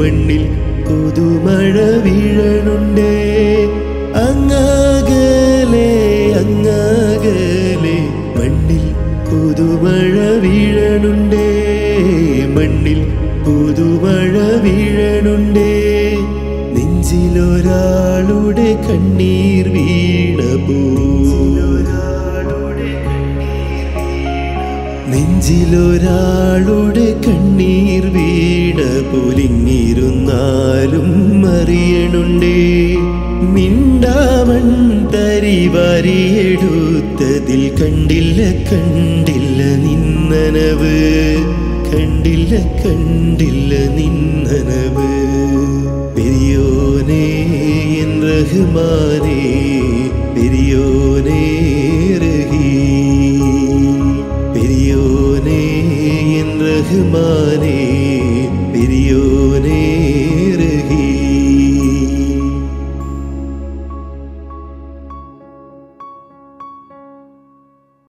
മണ്ണിൽ പുതുമഴ വീഴണുണ്ടേ അങ്ങാകലെ അങ്ങാകലെ മണ്ണിൽ പുതുമഴ വീഴണുണ്ടേ മണ്ണിൽ പുതുമഴ വീഴണുണ്ടേ നെഞ്ചിലൊരാളുടെ കണ്ണീർ വീണ നെഞ്ചിലൊരാളുടെ കണ്ണീർ വീണ പൊലിങ്ങിരുന്നാലും അറിയണുണ്ടേ മിണ്ടാവൺ തരി വാരിയെടുത്തതിൽ കണ്ടില്ല കണ്ടില്ല നിന്നനവ് കണ്ടില്ല കണ്ടില്ല നിന്നനവ് പെരിയോനേ എൻ റഹ്മാനേ പെരിയോനേ റഹീം പെരിയോനേ എൻ റഹ്മാനേ